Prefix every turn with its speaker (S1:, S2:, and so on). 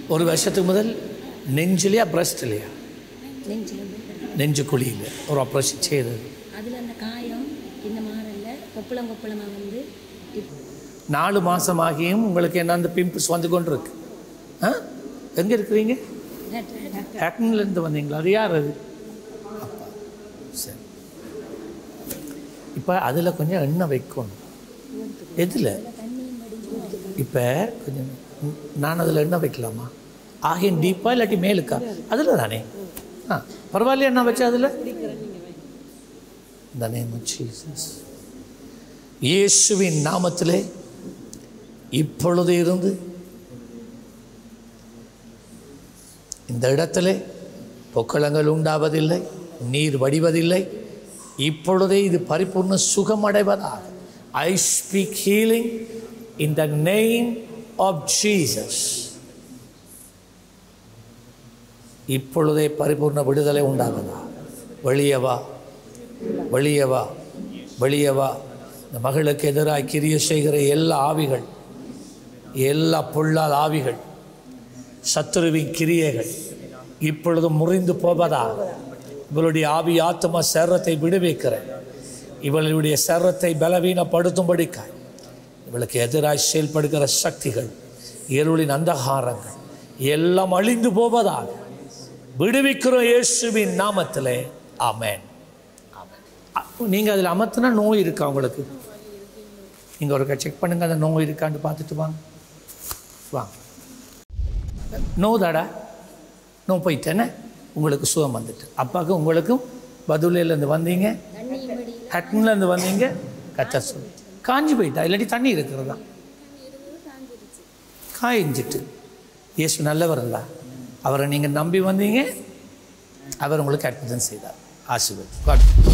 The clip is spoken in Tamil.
S1: ஒரு வருஷத்துக்கு முதல் நெஞ்சிலையா பிரஸ்ட்லையா
S2: நெஞ்சில்
S1: நெஞ்சு குழியில் ஒரு ஆப்ரேஷன் செய்தது
S2: அதில் அந்த காயம் இந்த மாறல்ல கொப்பளம் கொப்பளமாக வந்து இப்
S1: நாலு மாதமாகியும் உங்களுக்கு என்ன அந்த பிம்பிள்ஸ் வந்து கொண்டு இருக்கு ஆ எங்கே இருக்கிறீங்க ஹேக்கன்லேருந்து வந்தீங்களா அது யார் அது அப்பா சரி இப்போ அதில் கொஞ்சம் எண்ணெய் வைக்கணும் எதில் இப்போ கொஞ்சம் நான் அதில் எண்ணெய் வைக்கலாமா ஆகியன் டீப்பா இல்லாட்டி மேலுக்கா அதில் தானே ஆ பரவாயில்லையா எண்ணெய் வச்சா அதில் இந்த நேம் ஜீசஸ் இயேசுவின் நாமத்திலே இப்பொழுது இருந்து இந்த இடத்திலே பொக்களங்கள் உண்டாவதில்லை நீர் வடிவதில்லை இப்பொழுதே இது பரிபூர்ண சுகமடைவதாக I speak healing in the name of Jesus இப்பொழுதே பரிபூர்ண விடுதலை உண்டாவதா வெளியே வா வெளியே வா வெளியே வா இந்த மகளுக்கு எதிராக கிரிய செய்கிற எல்லா ஆவிகள் எல்லா பொல்லாத ஆவிகள் சத்துருவின் கிரியைகள் இப்பொழுது முறிந்து போவதாக இவளுடைய ஆவி ஆத்ம சரத்தை விடுவிக்கிறேன் இவளுடைய சரத்தை பலவீனப்படுத்தும்படிக்காய் இவளுக்கு எதிராக செயல்படுகிற சக்திகள் இருளின் அந்தகாரங்கள் எல்லாம் அழிந்து போவதாக விடுவிக்கிறோம் இயேசுவின் நாமத்திலே ஆமென் நீங்கள் அதில் அமர்த்தினா நோய் இருக்கா உங்களுக்கு நீங்கள் ஒருக்கா செக் பண்ணுங்க அந்த நோய் இருக்கான்னு பார்த்துட்டு வாங்க வாங்க நோ தாடா நோ போயிட்டேனே உங்களுக்கு சுகம் வந்துட்டு அப்பாவுக்கு உங்களுக்கும் பதுலேருந்து வந்தீங்க ஹட்ன்லேருந்து வந்தீங்க கத்த சொல்லு காஞ்சி போயிட்டா இல்லாட்டி தண்ணி இருக்கிறதா காய்ஞ்சிட்டு இயேசு நல்லவர் இல்ல அவரை நீங்கள் நம்பி வந்தீங்க அவர் உங்களுக்கு அற்புதம் செய்தார் ஆசீர்வாதம் God